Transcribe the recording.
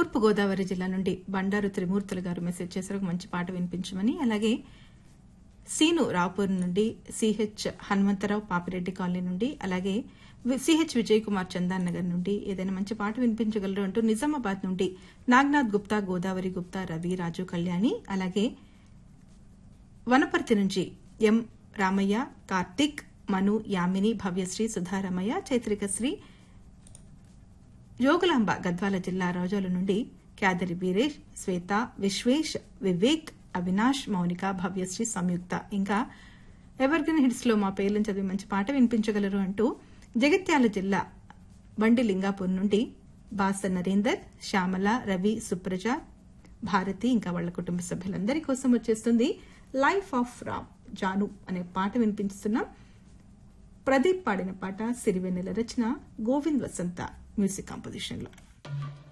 తూర్పు గోదావరి జిల్లా నుండి బండారు త్రిమూర్తులు గారు మెసేజ్ చేశారు ఒక మంచి పాట వినిపించమని అలాగే సీను రాపూర్ నుండి సిహెచ్ హనుమంతరావు పాపిరెడ్డి కాలనీ నుండి అలాగే వి- సిహెచ్ విజయ్ కుమార్ చందాన్ నగర్ నుండి ఏదైనా మంచి పాట వినిపించగలరు అంటూ నిజామాబాద్ నుండి నాగ్నాథ్ గుప్తా గోదావరి గుప్తా రవి రాజు కళ్యాణి అలాగే వనపర్తి నుంచి ఎం రామయ్య కార్తిక్ మను యామిని భవ్యశ్రీ సుధారామయ్య చైత్రికశ్రీ జోగులాంబ గద్వాల జిల్లా రోజోల నుండి క్యాదరి వీరేష్ శ్వేత విశ్వేష్ వివేక్ అవినాష్ మౌనిక భవ్యశ్రీ సంయుక్త ఇంకా ఎవర్గ్రీన్ హిట్స్ లో మా పేర్లను చదివి మంచి పాట వినిపించగలరు అంటూ జగిత్యాల జిల్లా బండి లింగాపూర్ నుండి బాస నరేందర్ శ్యామల రవి సుప్రజ భారతి ఇంకా వాళ్ళ కుటుంబ సభ్యులందరి కోసం వచ్చేస్తుంది లైఫ్ ఆఫ్ రామ్ జాను అనే పాట వినిపిస్తున్నాం ప్రదీప్ పాడిన పాట సిరివెన్నెల రచన గోవింద్ వసంత మ్యూజిక్ కాంపోజిషన్ లో